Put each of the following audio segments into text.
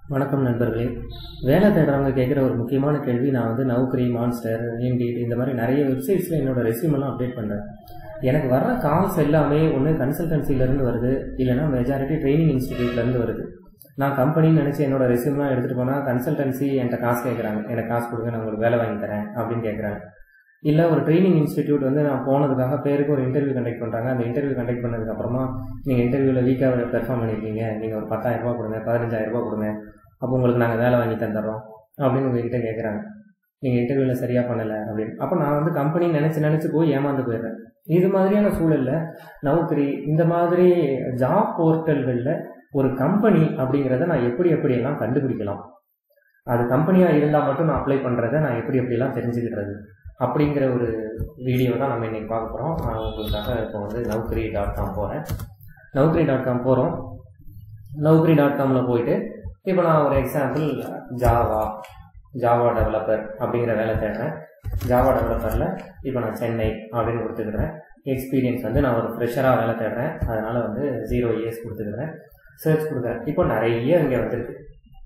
வணக்கம் நண்பர்களே வேலை தேடுறவங்க கேட்குற ஒரு முக்கியமான கேள்வி நான் வந்து நௌக்கரி மான்ஸ்டர் இண்டீட் இந்த மாதிரி நிறைய வெப்சைட்ஸில் என்னோட ரெஸ்யூமெல்லாம் அப்டேட் பண்ணுறேன் எனக்கு வர்ற கால்ஸ் எல்லாமே ஒன்று கன்சல்டன்சிலேருந்து வருது இல்லைனா மெஜாரிட்டி ட்ரைனிங் இன்ஸ்டிடியூட்லேருந்து வருது நான் கம்பெனின்னு நினச்சி என்னோட ரெஸ்யூம்லாம் எடுத்துகிட்டு போனால் கன்சல்டன்சி என்கிட்ட காசு கேட்குறாங்க எனக்கு காசு கொடுங்க நான் உங்களுக்கு வேலை வாங்கி தரேன் அப்படின்னு கேட்குறாங்க இல்லை ஒரு ட்ரைனிங் இன்ஸ்டிடியூட் வந்து நான் போனதுக்காக பேருக்கு ஒரு இன்டர்வியூ கண்டக்ட் பண்ணுறாங்க அந்த இன்டர்வியூ கண்டக்ட் பண்ணதுக்கப்புறமா நீங்கள் இன்டர்வியூவில் வீக்காக பெர்ஃபார்ம் பண்ணியிருக்கீங்க நீங்கள் ஒரு பத்தாயிரம் ரூபாய் கொடுங்க பதினஞ்சாயிரம் ரூபாய் கொடுங்க அப்போ உங்களுக்கு நாங்கள் வேலை வாங்கி தந்துடுறோம் அப்படின்னு உங்ககிட்ட கேட்குறாங்க நீங்கள் இன்டர்வியூவில் சரியாக பண்ணலை அப்படின்னு அப்போ நான் வந்து கம்பெனி நினச்சி நினச்சி போய் ஏமாந்து போயிடுறேன் இது மாதிரியான சூழலில் நௌக்கரி இந்த மாதிரி ஜாப் போர்ட்டல்களில் ஒரு கம்பெனி அப்படிங்கிறத நான் எப்படி எப்படியெல்லாம் கண்டுபிடிக்கலாம் அது கம்பெனியாக இருந்தால் மட்டும் நான் அப்ளை பண்ணுறதை நான் எப்படி எப்படியெல்லாம் தெரிஞ்சுக்கிறது அப்படிங்கிற ஒரு வீடியோ தான் நம்ம இன்றைக்கி பார்க்க போகிறோம் நான் உங்களுக்காக இப்போ வந்து நௌக்கரி டாட் காம் போகிறேன் நௌக்கரி டாட் காம் போகிறோம் நௌக்கரி டாட் காமில் போயிட்டு இப்போ நான் ஒரு எக்ஸாம்பிள் ஜாவா ஜாவா டெவலப்பர் அப்படிங்கிற வேலை தேடுறேன் ஜாவா டெவலப்பரில் இப்போ நான் சென்னை அப்படின்னு கொடுத்துக்கிறேன் எக்ஸ்பீரியன்ஸ் வந்து நான் ஒரு ஃப்ரெஷராக வேலை தேடுறேன் அதனால் வந்து ஜீரோ இயர்ஸ் கொடுத்துக்கிறேன் சர்ச் கொடுக்குறேன் இப்போ நிறைய இங்கே வந்துருக்கு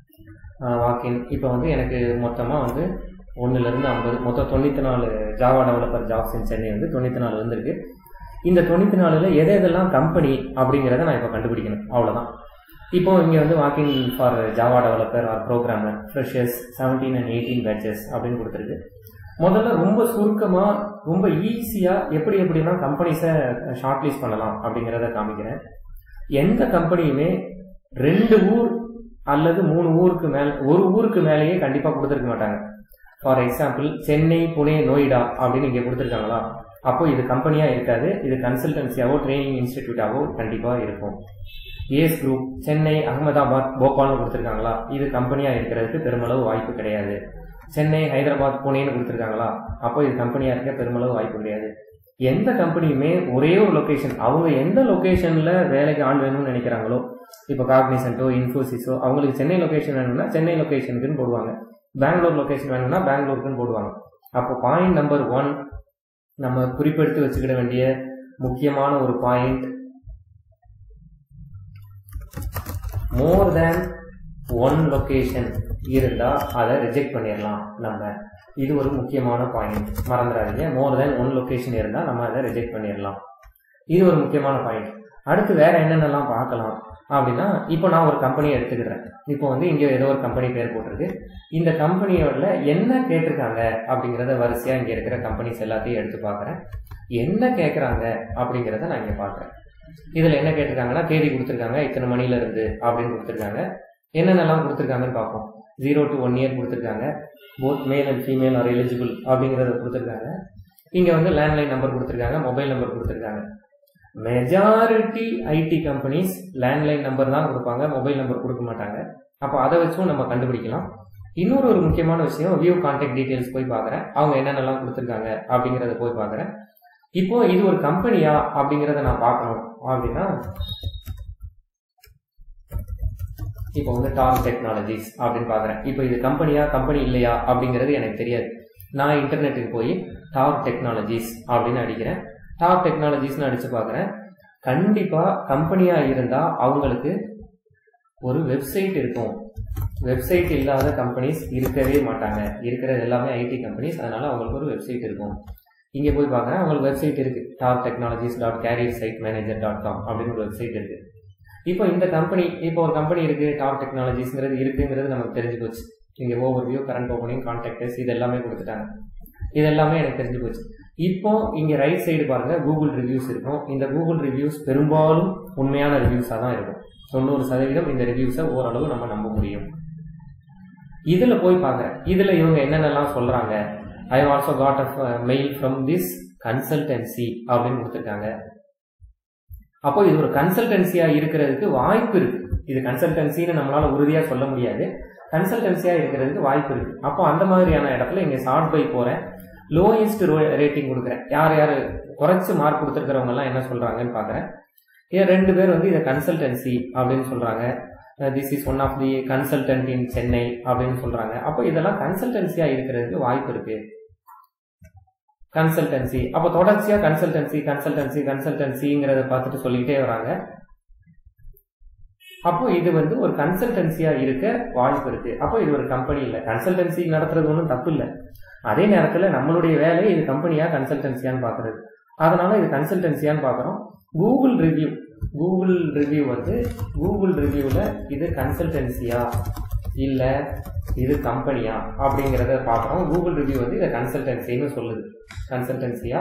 வாக்கின் இப்போ வந்து எனக்கு மொத்தமாக வந்து ஒன்றுலேருந்து ஐம்பது மொத்தம் தொண்ணூற்றி நாலு Java developer jobs in Chennai வந்து தொண்ணூற்றி நாலு வந்திருக்கு இந்த தொண்ணூற்றி நாலில் எது எதெல்லாம் கம்பெனி அப்படிங்கிறத நான் இப்போ கண்டுபிடிக்கணும் அவ்வளோதான் இப்போ இங்கே வந்து walking for Java developer or programmer freshers seventeen and eighteen batches அப்படின்னு கொடுத்துருக்கு முதல்ல ரொம்ப சுருக்கமாக ரொம்ப ஈஸியாக எப்படி எப்படிலாம் கம்பெனிஸை ஷார்ட் லிஸ்ட் பண்ணலாம் அப்படிங்கிறத காமிக்கிறேன் எந்த கம்பெனியுமே ரெண்டு ஊர் அல்லது மூணு ஊருக்கு மேல் ஒரு ஊருக்கு மேலேயே கண்டிப்பாக கொடுத்துருக்க மாட்டாங்க ஃபார் எக்ஸாம்பிள் சென்னை புனே நோய்டா அப்படின்னு இங்கே கொடுத்துருக்காங்களா அப்போ இது கம்பெனியாக இருக்காது இது கன்சல்டன்சியாவோ ட்ரைனிங் இன்ஸ்டிடியூட்டாவோ கண்டிப்பாக இருக்கும் ஏஸ் குரூப் சென்னை அகமதாபாத் போபால்னு கொடுத்துருக்காங்களா இது கம்பெனியாக இருக்கிறதுக்கு பெருமளவு வாய்ப்பு கிடையாது சென்னை ஹைதராபாத் புனேன்னு கொடுத்துருக்காங்களா அப்போ இது கம்பெனியாக இருக்க பெருமளவு வாய்ப்பு கிடையாது எந்த கம்பெனியுமே ஒரே ஒரு லொக்கேஷன் அவங்க எந்த லொக்கேஷனில் வேலைக்கு ஆள் வேணும்னு நினைக்கிறாங்களோ இப்போ காக்னிசன்ட்டோ இன்ஃபோசிஸோ அவங்களுக்கு சென்னை லொக்கேஷன் வேணும்னா சென்னை லொக்கேஷனுக்குன்னு போடுவாங்க பெங்களூர் லொக்கேஷன் வேணும்னா பெங்களூருக்குன்னு போடுவாங்க அப்போ பாயிண்ட் நம்பர் ஒன் நம்ம குறிப்பெடுத்து வச்சுக்கிட வேண்டிய முக்கியமான ஒரு point more than one location இருந்தால் அதை ரிஜெக்ட் பண்ணிடலாம் நம்ம இது ஒரு முக்கியமான பாயிண்ட் மறந்துடாதீங்க மோர் தேன் ஒன் லொக்கேஷன் இருந்தால் நம்ம அதை ரிஜெக்ட் பண்ணிடலாம் இது ஒரு முக்கியமான பாயிண்ட் அடுத்து வேற என்னென்னலாம் பார்க்கலாம் அப்படின்னா இப்போ நான் ஒரு கம்பெனியை எடுத்துக்கிறேன் இப்போ வந்து இங்கே ஏதோ ஒரு கம்பெனி பேர் போட்டிருக்கு இந்த கம்பெனியோட என்ன கேட்டிருக்காங்க அப்படிங்கிறத வரிசையாக இங்கே இருக்கிற கம்பெனிஸ் எல்லாத்தையும் எடுத்து பார்க்குறேன் என்ன கேட்குறாங்க அப்படிங்கிறத நான் இங்கே பார்க்குறேன் இதில் என்ன கேட்டிருக்காங்கன்னா தேதி கொடுத்துருக்காங்க இத்தனை மணில இருந்து அப்படின்னு கொடுத்துருக்காங்க என்னென்னலாம் கொடுத்துருக்காங்கன்னு பார்ப்போம் ஜீரோ டு ஒன் இயர் கொடுத்துருக்காங்க both male and female are eligible அப்படிங்கிறத கொடுத்துருக்காங்க இங்கே வந்து லேண்ட்லைன் நம்பர் கொடுத்துருக்காங்க மொபைல் நம்பர் கொடுத்துருக்காங்க majority IT companies landline number தான் கொடுப்பாங்க மொபைல் நம்பர் கொடுக்க மாட்டாங்க அப்போ அதை வச்சும் நம்ம கண்டுபிடிக்கலாம் இன்னொரு ஒரு முக்கியமான விஷயம் வியூ கான்டாக்ட் டீட்டெயில்ஸ் போய் பார்க்குறேன் அவங்க என்னென்னலாம் கொடுத்துருக்காங்க அப்படிங்கிறத போய் பார்க்குறேன் இப்போ இது ஒரு கம்பெனியா அப்படிங்கிறத நான் பார்க்கணும் அப்படின்னா இப்போ வந்து டாப் டெக்னாலஜிஸ் அப்படின்னு பார்க்குறேன் இப்போ இது கம்பெனியா கம்பெனி இல்லையா அப்படிங்கிறது எனக்கு தெரியாது நான் இன்டர்நெட்டுக்கு போய் டாப் டெக்னாலஜிஸ் அப்படின்னு அடிக்கிறேன் டாப் டெக்னாலஜிஸ்னு அடித்து பார்க்குறேன் கண்டிப்பாக கம்பெனியாக இருந்தால் அவங்களுக்கு ஒரு வெப்சைட் இருக்கும் வெப்சைட் இல்லாத கம்பெனிஸ் இருக்கவே மாட்டாங்க இருக்கிறது எல்லாமே ஐடி கம்பெனிஸ் அதனால அவங்களுக்கு ஒரு வெப்சைட் இருக்கும் இங்கே போய் பார்க்குறேன் அவங்களுக்கு வெப்சைட் இருக்குது top technologies dot career site manager dot com அப்படின்னு ஒரு வெப்சைட் இருக்குது இப்போ இந்த கம்பெனி இப்போ ஒரு கம்பெனி இருக்குது டாப் டெக்னாலஜிஸ்ங்கிறது இருக்குங்கிறது நமக்கு தெரிஞ்சு போச்சு இங்கே overview current opening contactors இது எல்லாமே கொடுத்துட்டாங்க இது எல்லாமே எனக்கு தெரிஞ்சு போச்சு இப்போ இங்கே ரைட் சைடு பாருங்க கூகுள் ரிவ்யூஸ் இருக்கும் இந்த கூகுள் ரிவ்யூஸ் பெரும்பாலும் உண்மையான ரிவ்யூஸாக தான் இருக்கும் தொண்ணூறு சதவீதம் இந்த ரிவ்யூஸை ஓரளவு நம்ம நம்ப முடியும் இதில் போய் பார்க்குறேன் இதில் இவங்க என்னென்னலாம் சொல்கிறாங்க I also got a mail from this consultancy அப்படின்னு கொடுத்துருக்காங்க அப்போ இது ஒரு கன்சல்டன்சியாக இருக்கிறதுக்கு வாய்ப்பு இருக்கு இது கன்சல்டன்சின்னு நம்மளால உறுதியாக சொல்ல முடியாது கன்சல்டன்சியாக இருக்கிறதுக்கு வாய்ப்பு இருக்கு அப்போ அந்த மாதிரியான இடத்துல இங்கே ஷார்ட் பை போகிறேன் லோயஸ்ட் ரேட்டிங் கொடுக்குறேன் யார் யார் குறைச்சி மார்க் கொடுத்துருக்கிறவங்க எல்லாம் என்ன சொல்கிறாங்கன்னு பார்க்குறேன் ஏன் ரெண்டு பேர் வந்து இதை கன்சல்டன்சி அப்படின்னு சொல்கிறாங்க this is one of the consultant in Chennai அப்படின்னு சொல்கிறாங்க அப்போ இதெல்லாம் கன்சல்டன்சியாக இருக்கிறதுக்கு வாய்ப்பு இருக்குது கன்சல்டன்சி அப்போ தொடர்ச்சியாக கன்சல்டன்சி கன்சல்டன்சி கன்சல்டன்சிங்கிறத பார்த்துட்டு சொல்லிக்கிட்டே வராங்க அப்போ இது வந்து ஒரு கன்சல்டன்சியா இருக்க வாய்ப்பு இருக்கு அப்போ இது ஒரு கம்பெனி இல்லை கன்சல்டன்சி நடத்துறது ஒன்றும் தப்பு இல்லை அதே நேரத்தில் நம்மளுடைய வேலை இது கம்பெனியா கன்சல்டன்சியான்னு பார்க்கறது அதனால இது கன்சல்டன்சியான்னு பார்க்குறோம் கூகுள் ரிவ்யூ கூகுள் ரிவ்யூ வந்து கூகுள் ரிவ்யூவில் இது கன்சல்டன்சியா இல்லை இது கம்பெனியா அப்படிங்கிறத பார்க்குறோம் கூகுள் ரிவ்யூ வந்து இதை கன்சல்டன்சின்னு சொல்லுது கன்சல்டன்சியா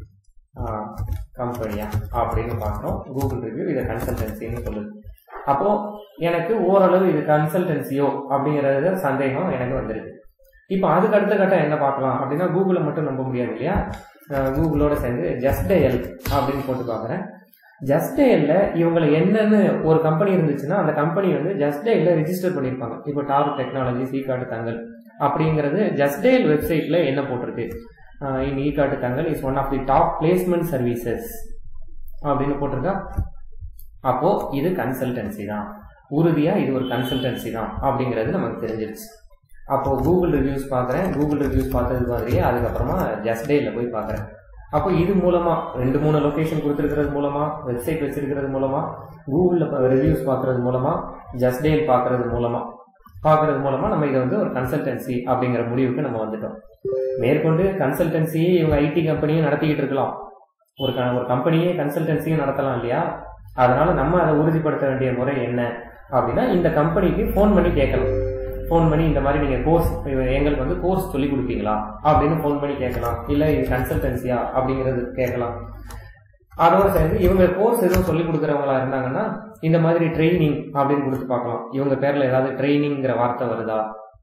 கம்பெனியா அப்படின்னு பார்க்குறோம் கூகுள் ரிவ்யூ இதை கன்சல்டன்சின்னு சொல்லுது அப்போ எனக்கு ஓரளவு இது கன்சல்டன்சியோ அப்படிங்கிறது சந்தேகம் எனக்கு வந்துருக்கு இப்போ அதுக்கு அடுத்த கட்டம் என்ன பார்க்கலாம் அப்படின்னா கூகுளை மட்டும் நம்ப முடியாது இல்லையா கூகுளோட சேர்ந்து ஜஸ்டேஎல் அப்படின்னு போட்டு பார்க்குறேன் ஜஸ்டேல இவங்களை என்னன்னு ஒரு கம்பெனி இருந்துச்சுன்னா அந்த கம்பெனி வந்து ஜஸ்டேல ரிஜிஸ்டர் பண்ணியிருப்பாங்க இப்போ டார் டெக்னாலஜி சீகாட்டு தங்கல் அப்படிங்கிறது ஜஸ்டேல் வெப்சைட்ல என்ன போட்டிருக்கு in Ekkattuthangal is one of the top placement services அப்படின்னு போட்டிருக்கா அப்போ இது கன்சல்டன்சி தான் உறுதியா இது ஒரு கன்சல்டன்சி தான் அப்படிங்கிறது நமக்கு தெரிஞ்சிருச்சு அப்போ கூகுள் ரிவ்யூஸ் பார்க்குறேன் கூகுள் ரிவ்யூஸ் பார்த்தது மாதிரியே அதுக்கப்புறமா ஜஸ்டேல போய் பார்க்குறேன் அப்போ இது மூலமா ரெண்டு மூணு லொகேஷன் கொடுத்துருக்கிறது மூலமா வெப்சைட் வச்சிருக்கிறது மூலமா கூகுளில் ரிவ்யூஸ் பார்க்கறது மூலமா ஜஸ்டேல் பார்க்கறது மூலமா பார்க்கறது மூலமா நம்ம இதை வந்து ஒரு கன்சல்டன்சி அப்படிங்கிற முடிவுக்கு நம்ம வந்துட்டோம் மேற்கொண்டு கன்சல்டன்சியே இவங்க ஐடி கம்பெனியும் நடத்திக்கிட்டு இருக்கலாம் ஒரு க ஒரு கம்பெனியே கன்சல்டன்சியும் நடத்தலாம் இல்லையா அதனால நம்ம அதை உறுதிப்படுத்த வேண்டிய முறை என்ன அப்படின்னா இந்த கம்பெனிக்கு ஃபோன் பண்ணி கேட்கலாம் ஃபோன் பண்ணி இந்த மாதிரி நீங்கள் கோர்ஸ் எங்களுக்கு வந்து கோர்ஸ் சொல்லி கொடுப்பீங்களா அப்படின்னு ஃபோன் பண்ணி கேட்கலாம் இல்லை இது கன்சல்டன்சியா அப்படிங்கிறது கேட்கலாம் அதோட சேர்ந்து இவங்க கோர்ஸ் எதுவும் சொல்லி கொடுக்குறவங்களா இருந்தாங்கன்னா இந்த மாதிரி ட்ரைனிங் அப்படின்னு கொடுத்து பார்க்கலாம் இவங்க பேர்ல ஏதாவது ட்ரைனிங்கிற வார்த்தை வருதா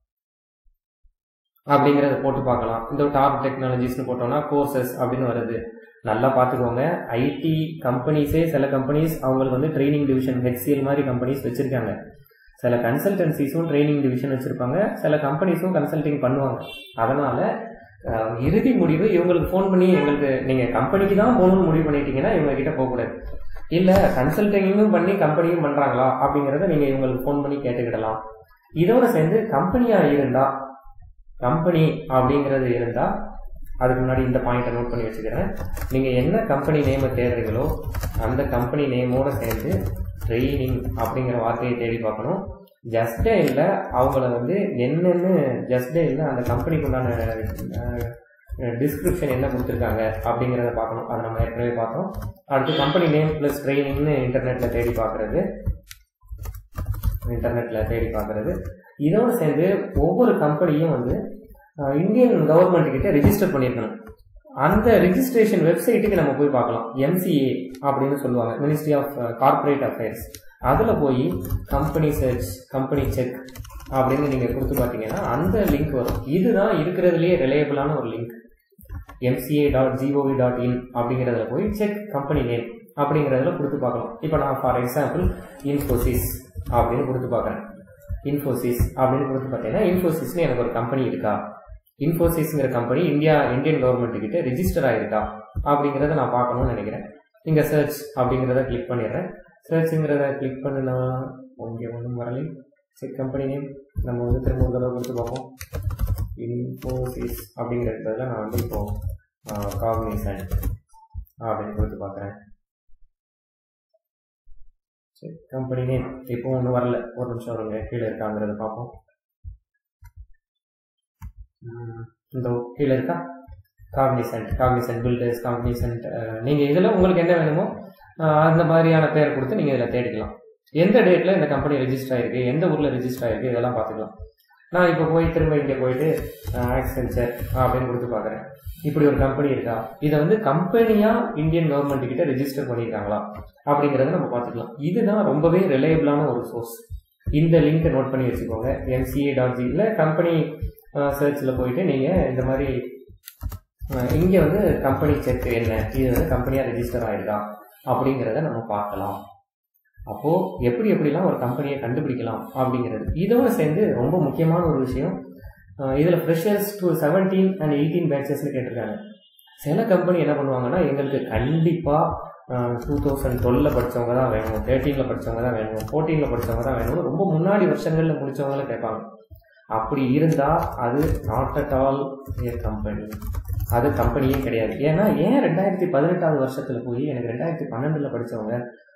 அப்படிங்கிறத போட்டு பார்க்கலாம் இந்த டாப் டெக்னாலஜிஸ்னு போட்டோம்னா கோர்சஸ் அப்படின்னு வருது நல்லா பார்த்துக்கோங்க ஐடி கம்பெனிஸே சில கம்பெனிஸ் அவங்களுக்கு வந்து ட்ரைனிங் டிவிஷன் ஹெச்சிஎல் மாதிரி கம்பெனிஸ் வச்சிருக்காங்க சில கன்சல்டன்சிஸும் ட்ரைனிங் டிவிஷன் வச்சிருப்பாங்க சில கம்பெனிஸும் கன்சல்டிங் பண்ணுவாங்க அதனால இறுதி முடிவு இவங்களுக்கு ஃபோன் பண்ணி எங்களுக்கு நீங்க கம்பெனிக்கு தான் போகணும்னு முடிவு பண்ணிட்டீங்கன்னா இவங்க கிட்ட போகக்கூடாது இல்ல கன்சல்டிங்கும் பண்ணி கம்பெனியும் பண்றாங்களா அப்படிங்கறத நீங்க இவங்களுக்கு ஃபோன் பண்ணி கேட்டுக்கிடலாம் இதோட சேர்ந்து கம்பெனியா இருந்தா கம்பெனி அப்படிங்கிறது இருந்தா அதுக்கு முன்னாடி இந்த பாயிண்ட்டை நோட் பண்ணி வச்சுக்கிறேன் நீங்க என்ன கம்பெனி நேமை தேடுறீங்களோ அந்த கம்பெனி நேமோட சேர்ந்து ட்ரைனிங் அப்படிங்கிற வார்த்தையை தேடி பார்க்கணும் ஜஸ்டே இல்லை அவங்கள வந்து என்னென்னு ஜஸ்டே இல்லை அந்த கம்பெனிக்கு உண்டான டிஸ்கிரிப்ஷன் என்ன கொடுத்துருக்காங்க அப்படிங்கிறத பார்க்கணும் அதை நம்ம ஏற்கனவே பார்த்தோம் அடுத்து கம்பெனி நேம் ப்ளஸ் ட்ரைனிங்னு இன்டர்நெட்டில் தேடி பார்க்குறது இன்டர்நெட்டில் தேடி பார்க்குறது இதோடு சேர்ந்து ஒவ்வொரு கம்பெனியும் வந்து இந்தியன் கவர்மெண்ட் கிட்ட ரெஜிஸ்டர் பண்ணியிருக்கணும் அந்த ரெஜிஸ்ட்ரேஷன் வெப்சைட்டுக்கு நம்ம போய் பார்க்கலாம் எம்சிஏ அப்படின்னு சொல்லுவாங்க மினிஸ்ட்ரி ஆஃப் கார்பரேட் அஃபேர்ஸ் அதில் போய் கம்பெனி சர்ச் கம்பெனி செக் அப்படின்னு நீங்கள் கொடுத்து பார்த்தீங்கன்னா அந்த லிங்க் வரும் இதுதான் இருக்கிறதுலேயே ரிலையபிளான ஒரு link MCA dot G O V dot in அப்படிங்கிறதுல போய் செக் கம்பெனி நேம் அப்படிங்கிறதுல கொடுத்து பார்க்கலாம் இப்போ நான் ஃபார் எக்ஸாம்பிள் இன்ஃபோசிஸ் அப்படின்னு கொடுத்து பார்க்குறேன் இன்ஃபோசிஸ் அப்படின்னு கொடுத்து பார்த்தீங்கன்னா இன்ஃபோசிஸ்னு எனக்கு ஒரு கம்பெனி இருக்கா இன்ஃபோசிஸ்ங்கிற கம்பெனி இந்தியா இந்தியன் கவர்மெண்ட் கிட்ட ரிஜிஸ்டர் ஆயிருக்கா அப்படிங்கிறத நான் பார்க்கணும்னு நினைக்கிறேன் இங்கே சர்ச் அப்படிங்கிறத கிளிக் பண்ணிடுறேன் சர்ச்சுங்கிறத கிளிக் பண்ணினா இங்கே ஒன்றும் வரலை செக் கம்பெனி நேம் நம்ம வந்து திரும்ப ஒரு தடவை கொடுத்து பார்ப்போம் இன்ஃபோசிஸ் அப்படிங்கிற இடத்துல நான் வந்து இப்போ காக்னிசன்ட் அப்படின்னு கொடுத்து பார்க்குறேன் சரி கம்பெனி நேம் இப்போ ஒன்றும் வரல ஒரு நிமிஷம் வருங்க கீழே இருக்காங்கிறத பார்ப்போம் இந்த கீழே இருக்கா காக்னிசன்ட் காக்னிசன்ட் பில்டர்ஸ் காக்னிசன்ட் நீங்கள் இதில் உங்களுக்கு என்ன வேணுமோ அந்த மாதிரியான பேர் கொடுத்து நீங்கள் இதில் தேடிக்கலாம் எந்த டேட்டில் இந்த கம்பெனி ரெஜிஸ்டர் ஆயிருக்கு எந்த ஊரில் ரெஜிஸ்டர் ஆயிருக்கு இதெல்லாம் பார்த்துக்கலாம் நான் இப்போ போய் திரும்ப இங்கே போயிட்டு ஆக்சென்சர் அப்படின்னு கொடுத்து பார்க்குறேன் இப்படி ஒரு கம்பெனி இருக்கா இதை வந்து கம்பெனியாக இந்தியன் கவர்மெண்ட் கிட்ட ரெஜிஸ்டர் பண்ணியிருக்காங்களா அப்படிங்கிறத நம்ம பார்த்துக்கலாம் இதுதான் ரொம்பவே ரிலையபிளான ஒரு சோர்ஸ் இந்த லிங்கை நோட் பண்ணி வச்சுக்கோங்க எம்சிஏ டாட் ஜி இல்லை கம்பெனி சர்ச்சில் போயிட்டு நீங்கள் இந்த மாதிரி இங்கே வந்து கம்பெனி செக் என்ன இது வந்து கம்பெனியாக ரெஜிஸ்டர் ஆயிருக்கா அப்படிங்கிறத நம்ம பார்க்கலாம் அப்போது எப்படி எப்படிலாம் ஒரு கம்பெனியை கண்டுபிடிக்கலாம் அப்படிங்கிறது இதோட சேர்ந்து ரொம்ப முக்கியமான ஒரு விஷயம் இதில் freshers two seventeen and eighteen பேட்சஸ்னு கேட்டிருக்காங்க சில கம்பெனி என்ன பண்ணுவாங்கன்னா எங்களுக்கு கண்டிப்பாக டூ தௌசண்ட் டுவெலில் படித்தவங்க தான் வேணும் தேர்ட்டீனில் படித்தவங்க தான் வேணும் ஃபோர்டீனில் படித்தவங்க தான் வேணும் ரொம்ப முன்னாடி வருஷங்களில் முடித்தவங்கள கேட்பாங்க அப்படி இருந்தால் அது not at all a company அது கம்பெனியே கிடையாது ஏன்னா ஏன் ரெண்டாயிரத்தி பதினெட்டாவது வருஷத்தில் போய் எனக்கு ரெண்டாயிரத்தி பன்னெண்டில் படித்தவங்க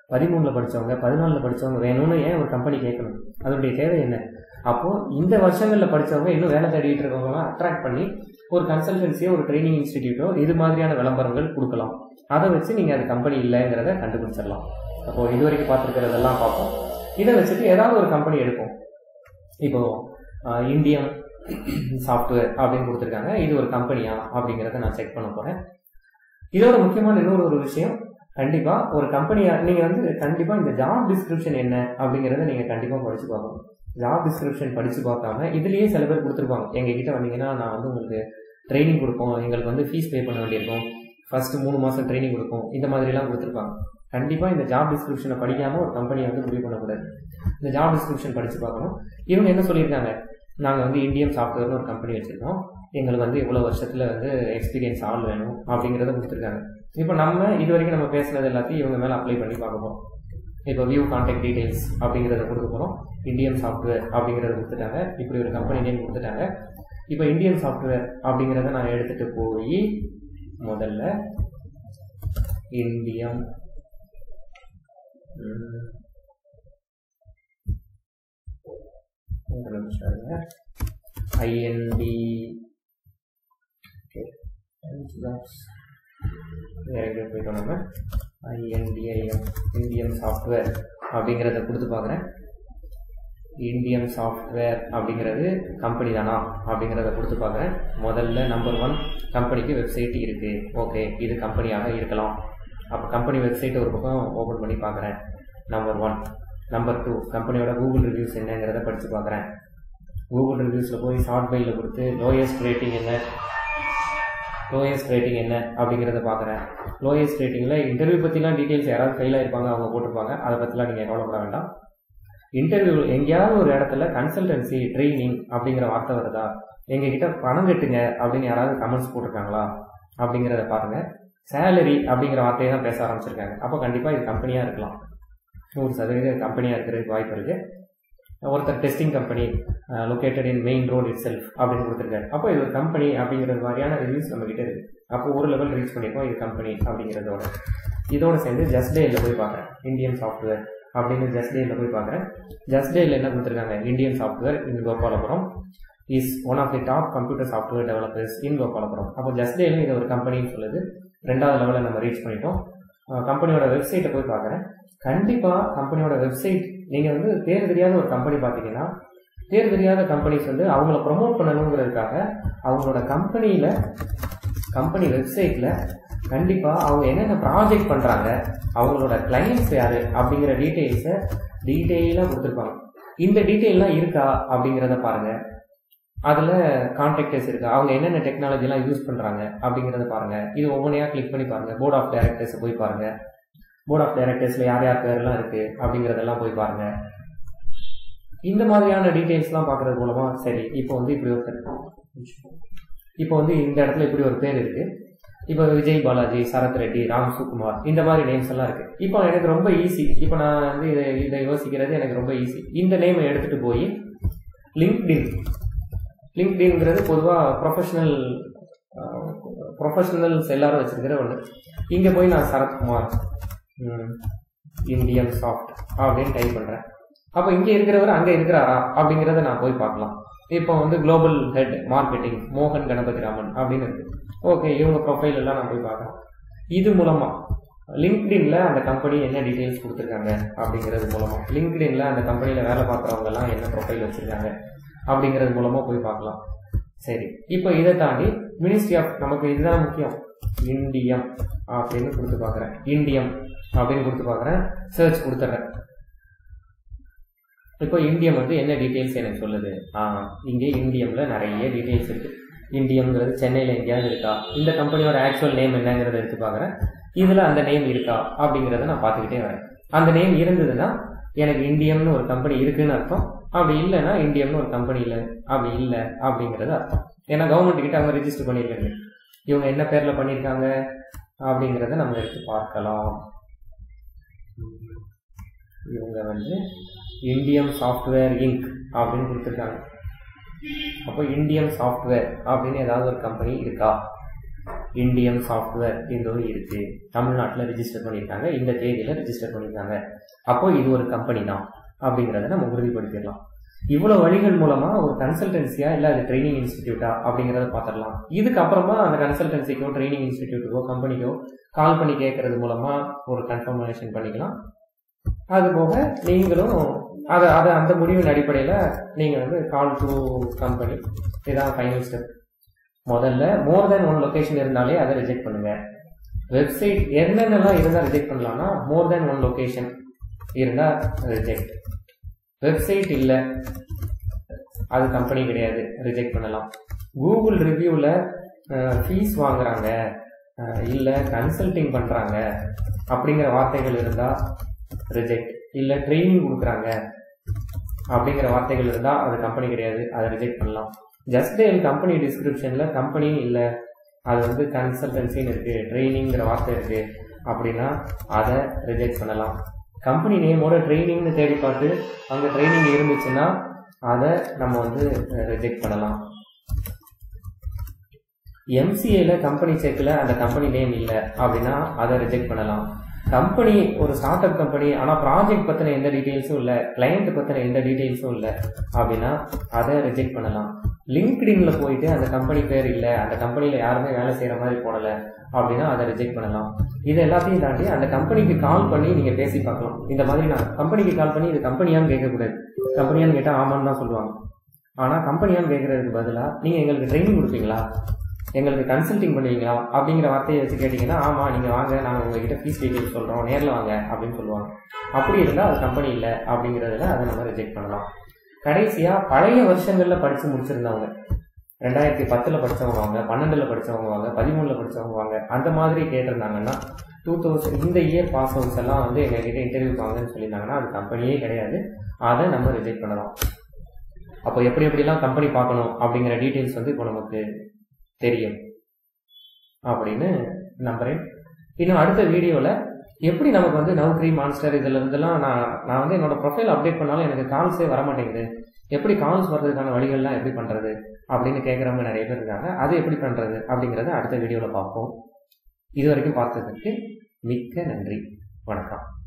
பதிமூணில் படித்தவங்க பதினாலில் படித்தவங்க வேணும்னு ஏன் ஒரு கம்பெனி கேட்கணும் அதனுடைய தேவை என்ன அப்போது இந்த வருஷங்களில் படித்தவங்க இன்னும் வேலை தேடிட்டு இருக்கவங்களாம் அட்ராக்ட் பண்ணி ஒரு கன்சல்டன்சியோ ஒரு ட்ரைனிங் இன்ஸ்டிடியூட்டோ இது மாதிரியான விளம்பரங்கள் கொடுக்கலாம் அதை வச்சு நீங்கள் அது கம்பெனி இல்லைங்கிறத கண்டுபிடிச்சிடலாம் அப்போது இது வரைக்கும் பார்த்துருக்கிறதெல்லாம் பார்ப்போம் இதை வச்சுட்டு ஏதாவது ஒரு கம்பெனி எடுப்போம் இப்போ இந்தியன் சாஃப்ட்வேர் அப்படின்னு கொடுத்துருக்காங்க இது ஒரு கம்பெனியா அப்படிங்கிறத நான் செக் பண்ண போகிறேன் இதோட முக்கியமான இன்னொரு ஒரு விஷயம் கண்டிப்பாக ஒரு கம்பெனியா நீங்கள் வந்து கண்டிப்பாக இந்த ஜாப் டிஸ்கிரிப்ஷன் என்ன அப்படிங்கிறத நீங்கள் கண்டிப்பாக படித்து பார்க்கணும் ஜாப் டிஸ்கிரிப்ஷன் படித்து பார்க்காம இதுலேயே சில பேர் கொடுத்துருப்பாங்க எங்ககிட்ட வந்தீங்கன்னா நான் வந்து உங்களுக்கு ட்ரைனிங் கொடுப்போம் எங்களுக்கு வந்து ஃபீஸ் பே பண்ண வேண்டியிருக்கும் ஃபர்ஸ்ட் மூணு மாதம் ட்ரைனிங் கொடுப்போம் இந்த மாதிரிலாம் கொடுத்துருப்பாங்க கண்டிப்பாக இந்த ஜாப் டிஸ்கிரிப்ஷனை படிக்காமல் ஒரு கம்பெனியை வந்து முடிவு பண்ணக்கூடாது இந்த ஜாப் டிஸ்கிரிப்ஷன் படித்து பார்க்கணும் இவங்க என்ன சொல்லியிருக்காங்க நாங்கள் வந்து இந்தியன் சாஃப்ட்வேர்னு ஒரு கம்பெனி வச்சுருக்கோம் எங்களுக்கு வந்து இவ்வளோ வருஷத்தில் வந்து எக்ஸ்பீரியன்ஸ் ஆள் வேணும் அப்படிங்கிறத கொடுத்துருக்காங்க இப்போ நம்ம இது வரைக்கும் நம்ம பேசுனது எல்லாத்தையும் இவங்க மேலே அப்ளை பண்ணி பார்க்க போகிறோம் இப்போ வியூ கான்டாக்ட் டீடைல்ஸ் அப்படிங்கிறத கொடுக்க போகிறோம் இந்தியன் சாஃப்ட்வேர் அப்படிங்கிறத கொடுத்துட்டாங்க இப்படி ஒரு கம்பெனி நேம் கொடுத்துட்டாங்க இப்போ இந்தியன் சாஃப்ட்வேர் அப்படிங்கிறத நான் எடுத்துகிட்டு போய் முதல்ல இந்தியம் ஒரு நிமிஷம் இருங்க ஐஎன்டி இறங்கி போயிட்டோம் நம்ம ஐஎன்டிஐஎம் இந்தியன் சாஃப்ட்வேர் அப்படிங்கிறத கொடுத்து பார்க்குறேன் இந்தியன் சாஃப்ட்வேர் அப்படிங்கிறது கம்பெனி தானா அப்படிங்கிறத கொடுத்து பார்க்குறேன் முதல்ல நம்பர் ஒன் கம்பெனிக்கு வெப்சைட் இருக்குது ஓகே இது கம்பெனியாக இருக்கலாம் அப்போ கம்பெனி வெப்சைட்டை ஒரு பக்கம் ஓப்பன் பண்ணி பார்க்குறேன் நம்பர் ஒன் நம்பர் டூ கம்பெனியோட கூகுள் ரிவ்யூஸ் என்னங்கிறத படித்து பார்க்குறேன் கூகுள் ரிவ்யூஸில் போய் ஷார்ட் பையில் கொடுத்து லோயஸ்ட் ரேட்டிங் என்ன லோயஸ்ட் ரேட்டிங் என்ன அப்படிங்கிறத பார்க்குறேன் லோயஸ்ட் ரேட்டிங்கில் இன்டர்வியூ பற்றிலாம் டீட்டெயில்ஸ் யாராவது ஃபெயில் ஆயிருப்பாங்க அவங்க போட்டிருப்பாங்க அதை பற்றிலாம் நீங்கள் கவலைப்பட வேண்டாம் இன்டர்வியூ எங்கேயாவது ஒரு இடத்துல கன்சல்டன்சி ட்ரைனிங் அப்படிங்கிற வார்த்தை வருதா எங்ககிட்ட பணம் கட்டுங்க அப்படின்னு யாராவது கமெண்ட்ஸ் போட்டிருக்காங்களா அப்படிங்கிறத பாருங்கள் சேலரி அப்படிங்கிற வார்த்தையை தான் பேச ஆரம்பிச்சிருக்காங்க அப்போ கண்டிப்பாக இது கம்பெனியாக இருக்கலாம் நூறு சதவீத கம்பெனியாக இருக்கிறதுக்கு வாய்ப்பு இருக்குது ஒருத்தர் testing company located in main road itself அப்படின்னு கொடுத்துருக்காரு அப்போ இது ஒரு கம்பெனி அப்படிங்கிற மாதிரியான ரிவ்யூஸ் நம்ம கிட்ட இருக்கு அப்போ ஒரு லெவல் ரீச் பண்ணியிருக்கோம் இது கம்பெனி அப்படிங்கிறதோட இதோட சேர்ந்து ஜஸ்ட் டேயில் போய் பார்க்குறேன் இந்தியன் சாஃப்ட்வேர் அப்படின்னு ஜஸ்ட் டேயில் போய் பார்க்குறேன் ஜஸ்ட் டேயில் என்ன கொடுத்துருக்காங்க Indian software in Gopalapuram is one of the top computer software developers in Gopalapuram அப்போ ஜஸ்ட் டேல இது ஒரு கம்பெனின்னு சொல்லுது ரெண்டாவது லெவலில் நம்ம ரீச் பண்ணிட்டோம் கம்பெனியோட வெப்சைட்டை போய் பார்க்குறேன் கண்டிப்பாக கம்பெனியோட வெப்சைட் நீங்கள் வந்து பேர் தெரியாத ஒரு கம்பெனி பார்த்தீங்கன்னா பேர் தெரியாத கம்பெனிஸ் வந்து அவங்கள ப்ரொமோட் பண்ணணுங்கிறதுக்காக அவங்களோட கம்பெனியில் கம்பெனி வெப்சைட்டில் கண்டிப்பாக அவங்க என்னென்ன ப்ராஜெக்ட் பண்ணுறாங்க அவங்களோட கிளைண்ட்ஸ் யார் அப்படிங்கிற டீட்டெயில்ஸை டீட்டெயிலாக கொடுத்துருப்பாங்க இந்த டீட்டெயிலாம் இருக்கா அப்படிங்கிறத பாருங்கள் அதில் கான்டாக்டர்ஸ் இருக்கா அவங்க என்னென்ன டெக்னாலஜிலாம் யூஸ் பண்ணுறாங்க அப்படிங்கிறத பாருங்கள் இது ஒவ்வொன்றையாக கிளிக் பண்ணி பாருங்கள் போர்ட் ஆஃப் டைரக்டர்ஸை போய் பாருங்கள் போர்ட் ஆஃப் டைரக்டர்ஸில் யார் யார் பேர்லாம் இருக்குது அப்படிங்கிறதெல்லாம் போய் பாருங்கள் இந்த மாதிரியான டீட்டெயில்ஸ்லாம் பார்க்குறது மூலமாக சரி இப்போ வந்து இப்படி ஒருத்தர் இப்போ வந்து இந்த இடத்துல இப்படி ஒரு பேர் இருக்குது இப்போ விஜய் பாலாஜி சரத் ரெட்டி ராம் சுகுமார் இந்த மாதிரி நேம்ஸ் எல்லாம் இருக்குது இப்போ எனக்கு ரொம்ப ஈஸி இப்போ நான் வந்து இதை இதை யோசிக்கிறது எனக்கு ரொம்ப ஈஸி இந்த நேமை எடுத்துகிட்டு போய் லிங்க்டின் லிங்க்டின்ங்கிறது பொதுவாக ப்ரொஃபஷனல் ப்ரொஃபஷனல்ஸ் எல்லாரும் வச்சிருக்கிற ஒன்று இங்கே போய் நான் சரத்குமார் இந்தியன் சாஃப்ட் அப்படின்னு டைப் பண்ணுறேன் அப்போ இங்கே இருக்கிறவர் அங்கே இருக்கிறாரா அப்படிங்கிறத நான் போய் பார்க்கலாம் இப்போ வந்து குளோபல் ஹெட் மார்க்கெட்டிங் மோகன் கணபதி ராமன் அப்படின்னு இருக்கு ஓகே இவங்க ப்ரொஃபைல் எல்லாம் நான் போய் பார்க்குறேன் இது மூலமாக லிங்க்டின்ல அந்த கம்பெனி என்ன டீட்டெயில்ஸ் கொடுத்துருக்காங்க அப்படிங்கிறது மூலமாக லிங்க்டின்ல அந்த கம்பெனியில் வேலை பார்க்குறவங்க எல்லாம் என்ன ப்ரொஃபைல் வச்சிருக்காங்க அப்படிங்கிறது மூலமாக போய் பார்க்கலாம் சரி இப்போ இதை தாண்டி மினிஸ்ட்ரி ஆஃப் நமக்கு இதுதான் முக்கியம் இந்தியம் அப்படின்னு கொடுத்து பார்க்குறேன் இந்தியம் அப்படின்னு கொடுத்து பார்க்குறேன் சர்ச் கொடுத்துட்றேன் இப்போ இந்தியம் வந்து என்ன டீட்டெயில்ஸ் எனக்கு சொல்லுது ஆ இங்கே இந்தியம்ல நிறைய டீட்டெயில்ஸ் இருக்கு இந்தியம்ங்கிறது சென்னையில் எங்கேயாவது இருக்கா இந்த கம்பெனியோட ஆக்சுவல் நேம் என்னங்கிறத எடுத்து பார்க்குறேன் இதில் அந்த நேம் இருக்கா அப்படிங்கிறத நான் பார்த்துக்கிட்டே வரேன் அந்த நேம் இருந்ததுன்னா எனக்கு இந்தியம்னு ஒரு கம்பெனி இருக்குன்னு அர்த்தம் அப்படி இல்லைன்னா இந்தியம்னு ஒரு கம்பெனி இல்லை அப்படி இல்லை அப்படிங்கிறது அர்த்தம் ஏன்னா கவர்மெண்ட் கிட்ட அவங்க ரிஜிஸ்டர் பண்ணியிருக்காங்க இவங்க என்ன பேரில் பண்ணியிருக்காங்க அப்படிங்கிறத நம்ம எடுத்து பார்க்கலாம் இவங்க வந்து இந்தியன் சாஃப்ட்வேர் இங்க் அப்படின்னு கொடுத்துருக்காங்க அப்போ இந்தியன் சாஃப்ட்வேர் அப்படின்னு ஏதாவது ஒரு கம்பெனி இருக்கா இந்தியன் சாஃப்ட்வேர் எங்கோ இருக்கு தமிழ்நாட்டில் ரிஜிஸ்டர் பண்ணியிருக்காங்க இந்த தேதியில் ரிஜிஸ்டர் பண்ணியிருக்காங்க அப்போ இது ஒரு கம்பெனி தான் அப்படிங்கிறத நம்ம உறுதிப்படுத்திடலாம் இவ்வளோ வழிகள் மூலமா ஒரு கன்சல்டன்சியா இல்லை அது ட்ரைனிங் இன்ஸ்டிடியூட்டா அப்படிங்கிறத பார்த்துடலாம் இதுக்கப்புறமா அந்த கன்சல்டன்சிக்கோ ட்ரைனிங் இன்ஸ்டிடியூட்டுக்கோ கம்பெனிக்கோ கால் பண்ணி கேட்கறது மூலமா ஒரு கன்ஃபர்மேஷன் பண்ணிக்கலாம் அது போக நீங்களும் அதை அதை அந்த முடிவின் அடிப்படையில் நீங்கள் வந்து கால் டு கம்பெனி இதான் ஃபைனல் ஸ்டெப் முதல்ல மோர் தென் ஒன் லொக்கேஷன் இருந்தாலே அதை ரிஜெக்ட் பண்ணுங்க வெப்சைட் என்னென்னலாம் இருந்தால் ரிஜெக்ட் பண்ணலாம்னா மோர் தென் ஒன் லொக்கேஷன் இருந்தால் ரிஜெக்ட் வெப்சைட் இல்லை அது கம்பெனி கிடையாது ரிஜெக்ட் பண்ணலாம் கூகுள் ரிவ்யூவில் ஃபீஸ் வாங்குறாங்க இல்லை கன்சல்டிங் பண்ணுறாங்க அப்படிங்கிற வார்த்தைகள் இருந்தால் ரிஜெக்ட் இல்லை ட்ரைனிங் கொடுக்குறாங்க அப்படிங்கிற வார்த்தைகள் இருந்தால் அது கம்பெனி கிடையாது அதை ரிஜெக்ட் பண்ணலாம் ஜஸ்ட் என் கம்பெனி டிஸ்கிரிப்ஷனில் கம்பெனி இல்லை அது வந்து கன்சல்டன்சின்னு இருக்குது ட்ரைனிங்கிற வார்த்தை இருக்குது அப்படின்னா அதை ரிஜெக்ட் பண்ணலாம் கம்பெனி நேமோட ட்ரைனிங்னு தேடி பார்த்து அங்கே ட்ரைனிங் இருந்துச்சுன்னா அதை நம்ம வந்து ரிஜெக்ட் பண்ணலாம் எம்சிஏல கம்பெனி செக்கில் அந்த கம்பெனி நேம் இல்லை அப்படின்னா அதை ரிஜெக்ட் பண்ணலாம் கம்பெனி ஒரு ஸ்டார்ட் அப் கம்பெனி ஆனால் ப்ராஜெக்ட் பற்றின எந்த டீட்டெயில்ஸும் இல்லை கிளைண்ட் பற்றின எந்த டீட்டெயில்ஸும் இல்லை அப்படின்னா அதை ரிஜெக்ட் பண்ணலாம் லிங்க்டின்ல போயிட்டு அந்த கம்பெனி பேர் இல்லை அந்த கம்பெனியில் யாருமே வேலை செய்கிற மாதிரி போடலை அப்படின்னா அதை ரிஜெக்ட் பண்ணலாம் இது எல்லாத்தையும் தாண்டி அந்த கம்பெனிக்கு கால் பண்ணி நீங்கள் பேசி பார்க்கலாம் இந்த மாதிரி நான் கம்பெனிக்கு கால் பண்ணி இது கம்பெனியான்னு கேட்கக்கூடாது கம்பெனியான்னு கேட்டால் ஆமான்னு தான் சொல்லுவாங்க ஆனால் கம்பெனியான்னு கேட்கறதுக்கு பதிலாக நீங்கள் எங்களுக்கு ட்ரைனிங் கொடுப்பீங்களா எங்களுக்கு கன்சல்டிங் பண்ணுவீங்களா அப்படிங்கிற வார்த்தையை வச்சு கேட்டிங்கன்னா ஆமாம் நீங்கள் வாங்க நாங்கள் உங்ககிட்ட ஃபீஸ் டீட்டெயில்ஸ் சொல்கிறோம் நேரில் வாங்க அப்படின்னு சொல்லுவாங்க அப்படி இருந்தால் அது கம்பெனி இல்லை அப்படிங்கிறதுல அதை நம்ம ரிஜெக்ட் பண்ணலாம் கடைசியாக பழைய வருஷங்களில் படித்து முடிச்சிருந்தவங்க ரெண்டாயிரத்தி பத்தில் படித்தவங்க வாங்க பன்னெண்டில் படித்தவங்க வாங்க பதிமூணில் படித்தவங்க வாங்க அந்த மாதிரி கேட்டிருந்தாங்கன்னா டூ தௌசண்ட் இந்த இயர் பாஸ் அவுட்ஸ் எல்லாம் வந்து எங்ககிட்ட இன்டர்வியூ வாங்கன்னு சொல்லியிருந்தாங்கன்னா அது கம்பெனியே கிடையாது அதை நம்ம ரிஜெக்ட் பண்ணலாம் அப்போ எப்படி எப்படிலாம் கம்பெனி பார்க்கணும் அப்படிங்கிற டீட்டெயில்ஸ் வந்து இப்போ நமக்கு தெரியும் அப்படின்னு நம்புறேன் இன்னும் அடுத்த வீடியோவில் எப்படி நமக்கு வந்து நவ்க்ரி மான்ஸ்டர் இதுல இருந்தெல்லாம் நான் நான் வந்து என்னோட ப்ரொஃபைல் அப்டேட் பண்ணாலும் எனக்கு கால்ஸே வர மாட்டேங்குது எப்படி கால்ஸ் வர்றதுக்கான வழிகள்லாம் எப்படி பண்ணுறது அப்படின்னு கேட்குறவங்க நிறைய பேர் இருக்காங்க அது எப்படி பண்ணுறது அப்படிங்கிறத அடுத்த வீடியோவில் பார்ப்போம் இது வரைக்கும் பார்த்ததுக்கு மிக்க நன்றி வணக்கம்